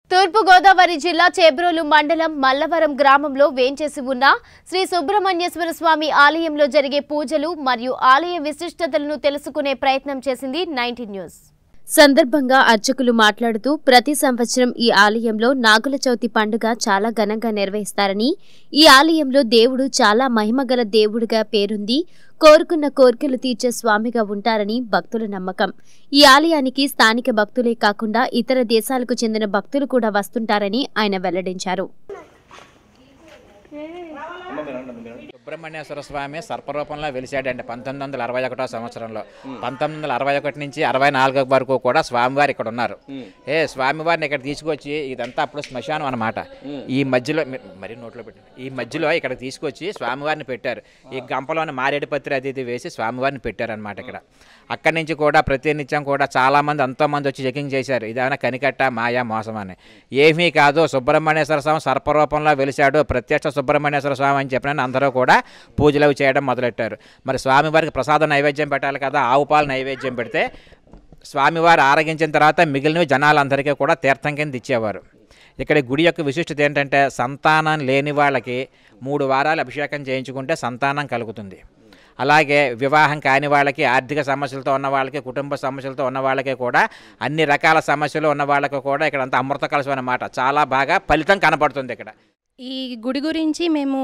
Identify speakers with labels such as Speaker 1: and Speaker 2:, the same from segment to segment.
Speaker 1: తూర్పుగోదావరి జిల్లా చేబ్రోలు మండలం మల్లవరం గ్రామంలో వేంచేసి ఉన్న శ్రీ సుబ్రహ్మణ్యేశ్వర స్వామి ఆలయంలో జరిగే పూజలు మరియు ఆలయ విశిష్టతలను తెలుసుకునే ప్రయత్నం చేసింది నైన్టీన్ న్యూస్ సందర్భంగా అర్చకులు మాట్లాడుతూ ప్రతి సంవత్సరం ఈ ఆలయంలో నాగుల చవితి పండుగ చాలా ఘనంగా నిర్వహిస్తారని ఈ ఆలయంలో దేవుడు చాలా మహిమగల దేవుడిగా పేరుంది కోరుకున్న కోరికలు తీర్చే స్వామిగా ఉంటారని భక్తుల నమ్మకం ఈ ఆలయానికి స్థానిక భక్తులే కాకుండా ఇతర దేశాలకు చెందిన భక్తులు కూడా వస్తుంటారని ఆయన వెల్లడించారు
Speaker 2: సుబ్రహ్మణ్యేశ్వర స్వామి సర్పరూపంలో వెలిశాడండి పంతొమ్మిది వందల అరవై ఒకటో సంవత్సరంలో పంతొమ్మిది వందల అరవై ఒకటి నుంచి అరవై నాలుగు వరకు కూడా స్వామివారు ఇక్కడ ఉన్నారు ఏ స్వామివారిని ఇక్కడ తీసుకొచ్చి ఇదంతా అప్పుడు శ్మశానం అన్నమాట ఈ మధ్యలో మీ- మరి నోట్లో పెట్టి ఈ మధ్యలో ఇక్కడ తీసుకొచ్చి స్వామివారిని పెట్టారు ఈ గంపలోని మారేడుపత్రి అది ఇది వేసి స్వామివారిని పెట్టారనమాట ఇక్కడ అక్కడి నుంచి కూడా ప్రతినిత్యం కూడా చాలా మంది ఎంతో మంది వచ్చి చెకింగ్ చేశారు ఇదేమైనా కనికట్ట మాయా మోసం అని ఏమీ కాదు సుబ్రహ్మణ్యేశ్వర స్వామి సర్పరూపంలో వెలిశాడు ప్రత్యక్ష సుబ్రహ్మణ్యేశ్వర స్వామి అని చెప్పిన అందరూ కూడా పూజలు అవి చేయడం మొదలెట్టారు మరి స్వామివారికి ప్రసాదం నైవేద్యం పెట్టాలి కదా ఆవు పాలు నైవేద్యం పెడితే స్వామివారు ఆరగించిన తర్వాత మిగిలినవి జనాలందరికీ కూడా తీర్థం కింద ఇచ్చేవారు ఇక్కడ ఈ గుడి యొక్క విశిష్టత ఏంటంటే సంతానం లేని వాళ్ళకి మూడు వారాలు అభిషేకం చేయించుకుంటే సంతానం కలుగుతుంది అలాగే వివాహం కాని వాళ్ళకి ఆర్థిక సమస్యలతో ఉన్న వాళ్ళకి కుటుంబ సమస్యలతో ఉన్న వాళ్ళకి కూడా అన్ని రకాల సమస్యలు ఉన్న వాళ్ళకి కూడా ఇక్కడ అంతా అమృత కలశం అన్నమాట చాలా బాగా ఫలితం కనపడుతుంది ఇక్కడ
Speaker 3: ఈ గుడి గురించి మేము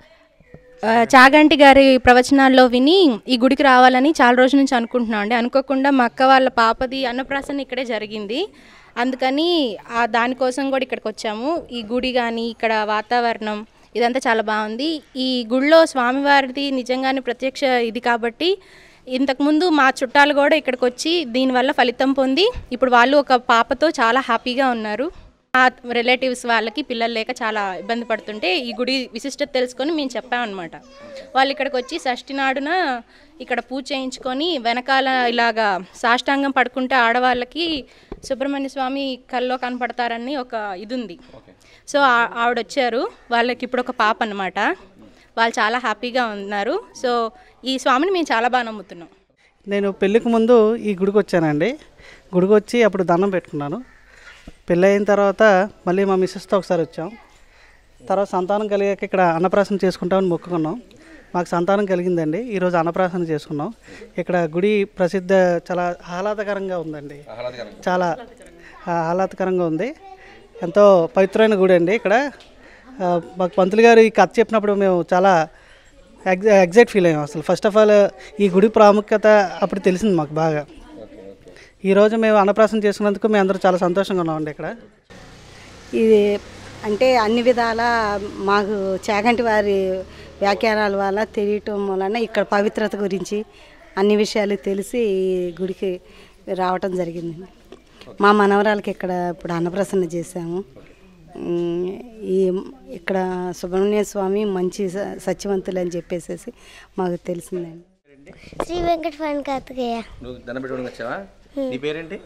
Speaker 3: ఆ, చాగంటి గారి ప్రవచనాల్లో విని ఈ గుడికి రావాలని చాలా రోజుల నుంచి అనుకుంటున్నాం అండి అనుకోకుండా మా అక్క వాళ్ళ పాపది అన్నప్రాసన ఇక్కడే జరిగింది అందుకని ఆ దానికోసం కూడా ఇక్కడికి వచ్చాము ఈ గుడి కానీ ఇక్కడ వాతావరణం ఇదంతా చాలా బాగుంది ఈ గుడిలో స్వామివారిది నిజంగానే ప్రత్యక్ష ఇది కాబట్టి ఇంతకుముందు మా చుట్టాలు కూడా ఇక్కడికి వచ్చి దీనివల్ల ఫలితం పొంది ఇప్పుడు వాళ్ళు ఒక పాపతో చాలా హ్యాపీగా ఉన్నారు మా రిలేటివ్స్ వాళ్ళకి పిల్లలు లేక చాలా ఇబ్బంది పడుతుంటే ఈ గుడి విశిష్టత తెలుసుకొని మేము చెప్పామన్నమాట వాళ్ళు ఇక్కడికి వచ్చి షష్ఠి నాడున ఇక్కడ పూజ చేయించుకొని వెనకాల ఇలాగా సాష్టాంగం పడుకుంటే ఆడవాళ్ళకి సుబ్రహ్మణ్య స్వామి కల్లో కనపడతారని ఒక ఇది ఉంది సో ఆ- ఆవిడ వచ్చారు వాళ్ళకి ఇప్పుడు ఒక పాప అన్నమాట వాళ్ళు చాలా హ్యాపీగా ఉన్నారు సో ఈ స్వామిని మేము చాలా బాగా నమ్ముతున్నాం
Speaker 4: నేను పెళ్ళికి ముందు ఈ గుడికి వచ్చానండి గుడికి వచ్చి అప్పుడు దండం పెట్టుకున్నాను పెళ్ళి అయిన తర్వాత మళ్ళీ మా మిస్సెస్తో ఒకసారి వచ్చాం తర్వాత సంతానం కలిగాక ఇక్కడ అన్నప్రాసన చేసుకుంటామని మొక్కుకున్నాం మాకు సంతానం కలిగిందండి ఈరోజు అన్నప్రాసన చేసుకున్నాం ఇక్కడ గుడి ప్రసిద్ధ చాలా ఆహ్లాదకరంగా ఉందండి చాలా ఆ, ఆహ్లాదకరంగా ఉంది ఎంతో పవిత్రమైన గుడి అండి ఇక్కడ ఆ, మాకు పంతులు గారు ఈ కథ చెప్పినప్పుడు మేము చాలా ఎగ్జ ఎగ్జైట్ ఫీల్ అయ్యాం అసలు ఫస్ట్ ఆఫ్ ఆల్ ఈ గుడి ప్రాముఖ్యత అప్పుడు తెలిసింది మాకు బాగా ఈరోజు మేము అన్నప్రాసన చేసుకున్నందుకు మేము అందరూ చాలా సంతోషంగా ఉన్నామండి ఇక్కడ
Speaker 5: ఇది అంటే అన్ని విధాల మాకు చాగంటి వారి వ్యాఖ్యానాల వల్ల తెలియటం వలన ఇక్కడ పవిత్రత గురించి అన్ని విషయాలు తెలిసి ఈ గుడికి రావటం జరిగింది మా మనవరాలకి ఇక్కడ ఇప్పుడు అన్నప్రసన్న చేశాము ఉమ్, ఈ ఇక్కడ సుబ్రహ్మణ్య స్వామి మంచి స- సత్యవంతులు అని చెప్పేసి మాకు తెలిసిందండి
Speaker 6: శ్రీ వెంకటరమణ కార్తికేయ
Speaker 7: నువ్వు దండం పెట్టుకోవడానికి వచ్చావా నీ పేరేంటి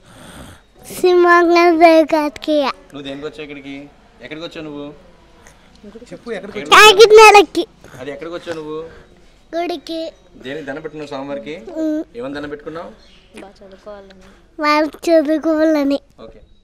Speaker 6: సింహాంగన దేవి కార్తికేయ
Speaker 7: నువ్వు దేనికి వచ్చావు ఇక్కడికి ఎక్కడికి వచ్చావు నువ్వు చెప్పు ఎక్కడికి
Speaker 6: కాకినాడకి
Speaker 7: అది ఎక్కడికి వచ్చావు నువ్వు
Speaker 6: గుడికి
Speaker 7: దేనికి దండం పెట్టుకున్నావు స్వామివారికి ఏమని దండం పెట్టుకున్నావు
Speaker 6: వాళ్ళు చదువుకోవాలని
Speaker 7: ఓకే